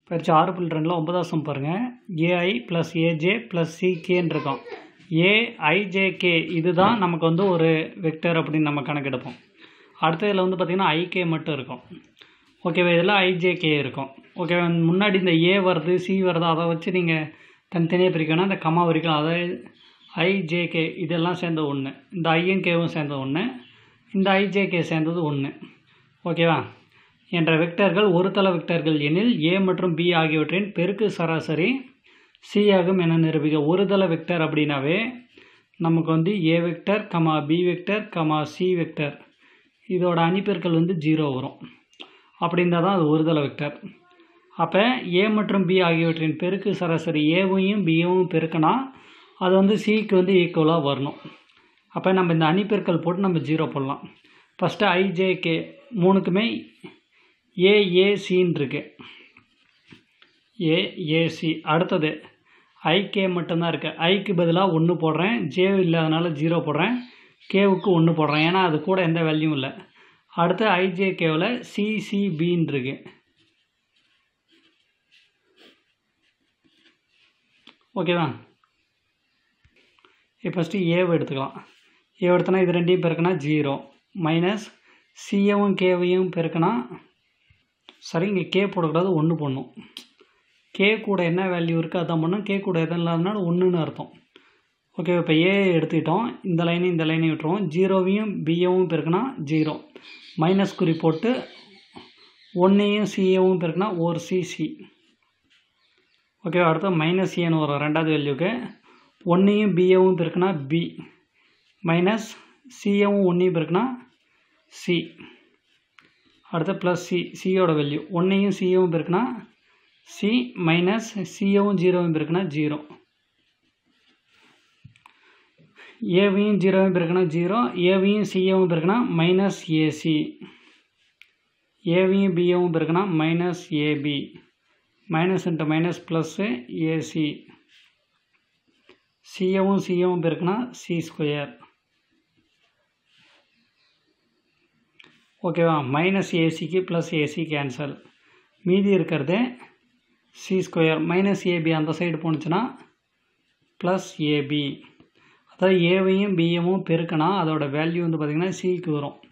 பயிற்சி ஆறு புள்ளி ரெண்டில் ஒன்பதாம் சம் பாருங்கள் ஏஐ ப்ளஸ் ஏஜே ப்ளஸ் சிகேன்னு இருக்கும் ஏஐஜேகே இதுதான் நமக்கு வந்து ஒரு வெக்டர் அப்படின்னு நம்ம கணக்கெடுப்போம் அடுத்ததில் வந்து பார்த்திங்கன்னா ஐகே மட்டும் இருக்கும் ஓகேவா இதில் ஐஜேகே இருக்கும் ஓகேவா முன்னாடி இந்த ஏ வருது சி வருது அதை வச்சு நீங்கள் தனித்தனியாக பிரிக்கணும் இந்த கமா வரைக்கும் அதை ஐஜேகே இதெல்லாம் சேர்ந்த ஒன்று இந்த ஐஎன் கேவும் சேர்ந்தது ஒன்று இந்த ஐஜேகே சேர்ந்தது ஒன்று ஓகேவா என்ற வெக்டர்கள் ஒரு தள வெக்டர்கள் எனில் ஏ மற்றும் பி ஆகியவற்றின் பெருக்கு சராசரி சி ஆகும் என நிரூபிக்க ஒரு தள வெக்டர் அப்படின்னாவே நமக்கு வந்து a vector comma b vector comma c vector இதோட அணிப்பெருக்கள் வந்து ஜீரோ வரும் அப்படி இருந்தால் தான் அது ஒரு தள வெக்டர் அப்போ ஏ மற்றும் பி ஆகியவற்றின் பெருக்கு சராசரி ஏவையும் பியவும் பெருக்கினா அது வந்து சிக்கு வந்து ஈக்குவலாக வரணும் அப்போ நம்ம இந்த அணிப்பெருக்கல் போட்டு நம்ம ஜீரோ போடலாம் ஃபஸ்ட்டு ஐஜேகே மூணுக்குமே ஏஏசின்னு இருக்கு ஏஏசி அடுத்தது ஐகே மட்டும்தான் இருக்குது ஐக்கு பதிலாக ஒன்று போடுறேன் ஜே இல்லாதனால ஜீரோ போடுறேன் கேவுக்கு ஒன்று போடுறேன் ஏன்னா அது கூட எந்த வேல்யூவும் இல்லை அடுத்து ஐஜேகேவில் சிசிபின்னு இருக்கு ஓகேவா இப்போ ஃபஸ்ட்டு ஏவை எடுத்துக்கலாம் ஏ எடுத்தோன்னா இது ரெண்டையும் பெருக்கினா ஜீரோ மைனஸ் சியவும் கேவையும் பெருக்கினா சரி இங்கே கே போடக்கூடாது ஒன்று போடணும் கே கூட என்ன வேல்யூ இருக்குது அதான் பண்ணும் கே கூட எதுவும் இல்லாதனால ஒன்றுன்னு அர்த்தம் ஓகே இப்போ ஏ எடுத்துக்கிட்டோம் இந்த லைனையும் இந்த லைனையும் விட்டுருவோம் ஜீரோவையும் பிஏவும் பெருக்கினா ஜீரோ மைனஸ் குறி போட்டு ஒன்றையும் சிஏவும் பெருக்கினா ஒரு சிசி ஓகே அடுத்து மைனஸ் ஏன்னு வரும் ரெண்டாவது வேல்யூக்கு ஒன்றையும் பிஏவும் பெருக்கினா பி மைனஸ் சிஏவும் ஒன்றையும் பெருக்கினா சி அடுத்து ப்ளஸ் சி சியோட வேல்யூ ஒன்றையும் சிஏவும் பெருக்கினா சி மைனஸ் சிஏவும் ஜீரோவும் பெருக்கினா ஜீரோ ஏவையும் ஜீரோவும் பெருக்கினா ஜீரோ ஏவையும் சிஏவும் பெருக்கினா மைனஸ் ஏசி ஏவையும் பிஏவும் பெருக்கினா minus a b minus into minus plus a c சிஏவும் சிஏவும் பெருக்கினா சி ஸ்கொயர் ஓகேவா மைனஸ் ஏசிக்கு ப்ளஸ் ஏசி கேன்சல் மீதி இருக்கிறது சி ஸ்கொயர் மைனஸ் ஏபி அந்த சைடு போணுச்சுன்னா ப்ளஸ் ஏபி அதாவது ஏவையும் பிஎம்மும் பெருக்கினா அதோட வேல்யூ வந்து பார்த்திங்கன்னா சிக்கு வரும்